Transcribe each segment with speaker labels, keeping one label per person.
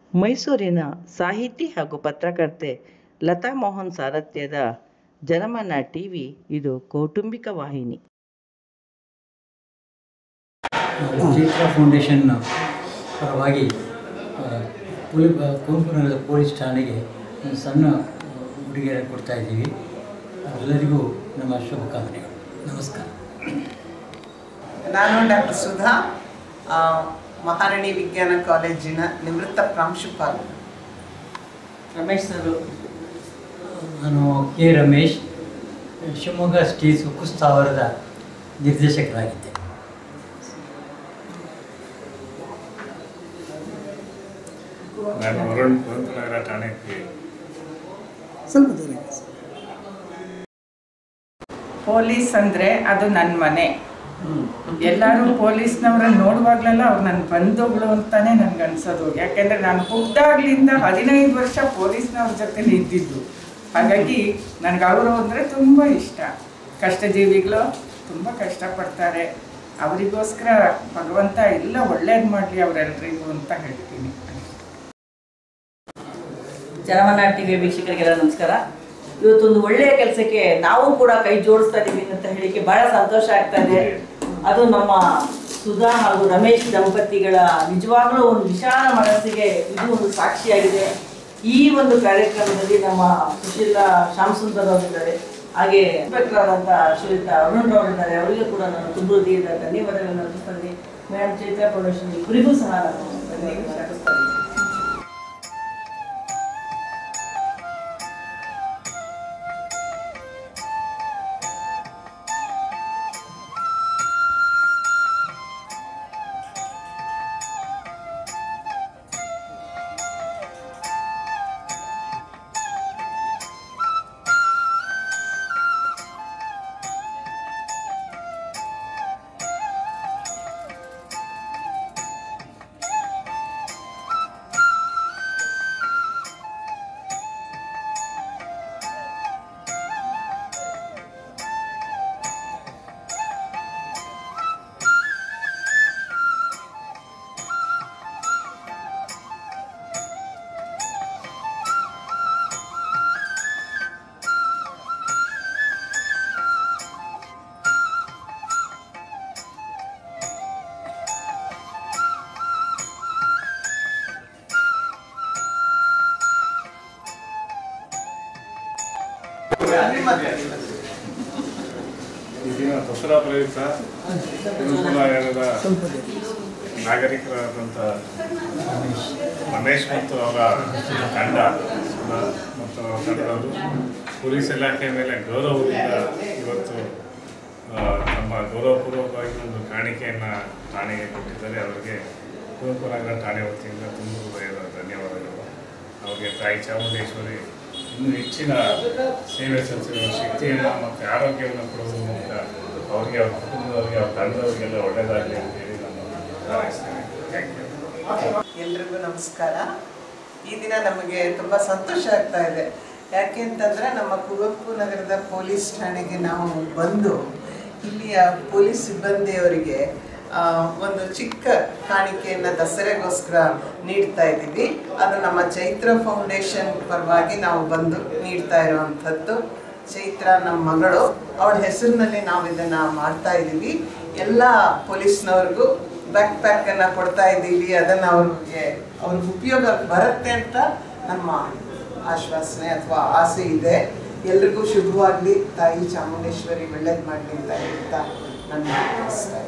Speaker 1: ಮೈಸೂರಿನ ಸಾಹಿತಿ ಹಾಗೂ ಪತ್ರಕರ್ತೆ ಲತಾ ಮೋಹನ್ ಸಾರಥ್ಯದ ಜನಮನ ಟಿ ವಿ ಇದು ಕೌಟುಂಬಿಕ ವಾಹಿನಿ
Speaker 2: ಚೈತ್ರ ಫೌಂಡೇಶನ್ ಪರವಾಗಿ ಆ, ಪೊಲಿ ಕುವೆಂಪು ನಗರದ ಪೊಲೀಸ್ ಠಾಣೆಗೆ ಒಂದು ಸಣ್ಣ ಉಡುಗೊರೆ ಕೊಡ್ತಾ ಇದ್ದೀವಿ ಎಲ್ಲರಿಗೂ ನಮ್ಮ ಶುಭಕಾಮನೆಗಳು ನಮಸ್ಕಾರ
Speaker 3: ನಾನು ಡಾಕ್ಟರ್ ಸುಧಾ ಆ, ಮಹಾರಾಣಿ ವಿಜ್ಞಾನ ಕಾಲೇಜಿನ ನಿವೃತ್ತ ಪ್ರಾಂಶುಪಾಲ
Speaker 1: ರಮೇಶ್ ಸರ್
Speaker 2: ನಾನು ಕೆ ರಮೇಶ್ ಶಿವಮೊಗ್ಗ ಸ್ಟೇಜ್ ಉಕ್ಕು ಸ್ಥಾವರದ ನಿರ್ದೇಶಕರಾಗಿದ್ದೆ
Speaker 4: ನಾನು ವರುಣ್ ಕುವೆಂಪು ನಗರ ಠಾಣೆ ಪಿ
Speaker 5: ಪೊಲೀಸ್ ಅಂದರೆ ಅದು ನನ್ನ ಮನೆ ಎಲ್ಲರೂ ಪೊಲೀಸ್ನವ್ರನ್ನ ನೋಡುವಾಗಲೆಲ್ಲ ಅವ್ರು ನನ್ನ ಬಂಧುಗಳು ಅಂತಾನೆ ನನ್ಗೆ ಅನ್ಸೋದು ಯಾಕೆಂದರೆ ನಾನು ಹುಟ್ಟಾಗ್ಲಿಂದ ಹದಿನೈದು ವರ್ಷ ಪೊಲೀಸ್ನವ್ರ ಜೊತೆಲಿ ಇದ್ದಿದ್ದು ಹಾಗಾಗಿ ನನಗೆ ಅವರು ಅಂದರೆ ತುಂಬ ಇಷ್ಟ ಕಷ್ಟಜೀವಿಗಳು ತುಂಬ ಕಷ್ಟಪಡ್ತಾರೆ ಅವರಿಗೋಸ್ಕರ ಭಗವಂತ ಎಲ್ಲ ಒಳ್ಳೇದು ಮಾಡಲಿ ಅವರೆಲ್ಲರಿಗೂ ಅಂತ ಹೇಳ್ತೀನಿ
Speaker 6: ಜನಮನ ಟಿವಿ ವೀಕ್ಷಕರಿಗೆಲ್ಲ ನಮಸ್ಕಾರ ಇವತ್ತೊಂದು ಒಳ್ಳೆಯ ಕೆಲಸಕ್ಕೆ ನಾವು ಕೂಡ ಕೈ ಜೋಡಿಸ್ತಾ ಇದ್ದೀವಿ ಅಂತ ಹೇಳಿಕ್ಕೆ ಬಹಳ ಸಂತೋಷ ಆಗ್ತಾ ಇದೆ ಅದು ನಮ್ಮ ಸುಧಾ ಹಾಗೂ ರಮೇಶ್ ದಂಪತಿಗಳ ನಿಜವಾಗ್ಲೂ ಒಂದು ವಿಶಾಲ ಮನಸ್ಸಿಗೆ ಇದು ಒಂದು ಸಾಕ್ಷಿಯಾಗಿದೆ ಈ ಒಂದು ಕಾರ್ಯಕ್ರಮದಲ್ಲಿ ನಮ್ಮ ಸುಶೀಲಾ ಶ್ಯಾಮಸುಂದರ್ ಅವರಿದ್ದಾರೆ ಹಾಗೆ ಇನ್ಸ್ಪೆಕ್ಟರ್ ಆದಂಥ ಶ್ರೀಯುತ ಅರುಣ್ ರಾವ್ ಇದ್ದಾರೆ ಅವರಿಗೂ ಕೂಡ ನಾನು ತುಂಬ ಹೃದಯದ ಧನ್ಯವಾದಗಳನ್ನು ಅರ್ಪಿಸ್ತಾ ಇದ್ದೀನಿ ಮೇಡಮ್ ಚೈತ್ರ ಫೌಂಡೇಶನ್ ಇಬ್ಬರಿಗೂ ಸಹ ನಾನು ಧನ್ಯವಾದ ಅರ್ಪಿಸ್ತಾ ಇದ್ದೀನಿ
Speaker 4: ಈ ದಿನ ದಸರಾ ಪ್ರಯುಕ್ತ ಕುವೆಂಪು ನಗರದ ನಾಗರಿಕರಾದಂಥ ರಮೇಶ್ ಮತ್ತು ಅವರ ತಂಡ ಸುಧಾ ಮತ್ತು ಅವರ ತಂಡದವರು ಪೊಲೀಸ್ ಇಲಾಖೆ ಮೇಲೆ ಗೌರವದಿಂದ ಇವತ್ತು ಆ, ನಮ್ಮ ಗೌರವಪೂರ್ವಕವಾಗಿ ಒಂದು ಕಾಣಿಕೆಯನ್ನು ಠಾಣೆಗೆ ಕೊಟ್ಟಿದ್ದಾರೆ ಅವರಿಗೆ ಕುವೆಂಪು ನಗರ ಠಾಣೆ ವತಿಯಿಂದ ತುಂಬ ಹೃದಯದ ಧನ್ಯವಾದಗಳು ಅವರಿಗೆ ತಾಯಿ ಚಾಮುಂಡೇಶ್ವರಿ ಇನ್ನೂ ಹೆಚ್ಚಿನ ಸೇವೆ ಸಲ್ಲಿಸಿರುವ ಶಕ್ತಿಯನ್ನು ಮತ್ತು ಆರೋಗ್ಯವನ್ನು ಕೊಡುವ ಮೂಲಕ ಅವರಿಗೆ ಅವ್ರ ಕುಟುಂಬದವರಿಗೆ ಅವ್ರ ತಂಡದವರಿಗೆಲ್ಲ ಒಳ್ಳೆಯದಾಗಲಿ ಅಂತೇಳಿ ನಾನು ಹಾರೈಸ್ತೇನೆ ಥ್ಯಾಂಕ್ ಯು
Speaker 3: ಎಲ್ರಿಗೂ ನಮಸ್ಕಾರ ಈ ದಿನ ನಮಗೆ ತುಂಬ ಸಂತೋಷ ಆಗ್ತಾ ಇದೆ ಯಾಕೆ ಅಂತಂದರೆ ನಮ್ಮ ಕುವೆಂಪು ನಗರದ ಪೊಲೀಸ್ ಠಾಣೆಗೆ ನಾವು ಬಂದು ಇಲ್ಲಿಯ ಪೊಲೀಸ್ ಸಿಬ್ಬಂದಿಯವರಿಗೆ ಆ, ಒಂದು ಚಿಕ್ಕ ಕಾಣಿಕೆಯನ್ನು ದಸರೆಗೋಸ್ಕರ ನೀಡ್ತಾ ಇದ್ದೀವಿ ಅದು ನಮ್ಮ ಚೈತ್ರ ಫೌಂಡೇಶನ್ ಪರವಾಗಿ ನಾವು ಬಂದು ನೀಡ್ತಾ ಇರುವಂಥದ್ದು ಚೈತ್ರ ನಮ್ಮ ಮಗಳು ಅವಳ ಹೆಸರಿನಲ್ಲಿ ನಾವು ಇದನ್ನು ಮಾಡ್ತಾ ಇದ್ದೀವಿ ಎಲ್ಲ ಪೊಲೀಸ್ನವ್ರಿಗೂ ಬ್ಯಾಕ್ ಪ್ಯಾಕನ್ನು ಕೊಡ್ತಾ ಇದ್ದೀವಿ ಅದನ್ನು ಅವ್ರಿಗೆ ಅವ್ರಿಗೆ ಉಪಯೋಗ ಬರುತ್ತೆ ಅಂತ ನಮ್ಮ ಆಶ್ವಾಸನೆ ಅಥವಾ ಆಸೆ ಇದೆ ಎಲ್ರಿಗೂ ಶುಭವಾಗಲಿ ತಾಯಿ ಚಾಮುಂಡೇಶ್ವರಿ ಒಳ್ಳೇದು ಮಾಡಲಿ ಅಂತ ಹೇಳ್ತಾ ನನ್ನ ನಮಸ್ಕಾರ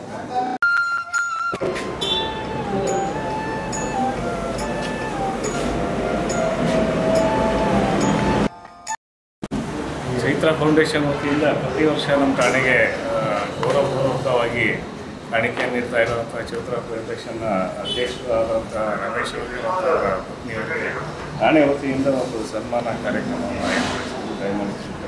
Speaker 4: ಚೈತ್ರ ಫೌಂಡೇಶನ್ ವತಿಯಿಂದ ಪ್ರತಿ ವರ್ಷ ನಮ್ಮ ಠಾಣೆಗೆ ಆ, ಗೌರವಪೂರ್ವಕವಾಗಿ ಕಾಣಿಕೆಯನ್ನು ನೀಡ್ತಾ ಇರುವಂಥ ಚೈತ್ರ ಫೌಂಡೇಶನ್ನ ಅಧ್ಯಕ್ಷರಾದಂಥ ರಮೇಶ್ ಅವರಿಗೆ ಮತ್ತು ಅವರ ಪತ್ನಿಯವರಿಗೆ ಠಾಣೆ ವತಿಯಿಂದ ಒಂದು ಸನ್ಮಾನ ಕಾರ್ಯಕ್ರಮವನ್ನು ಆಯೋಜಿಸಿದ್ದು ದಯಮಾಡಿ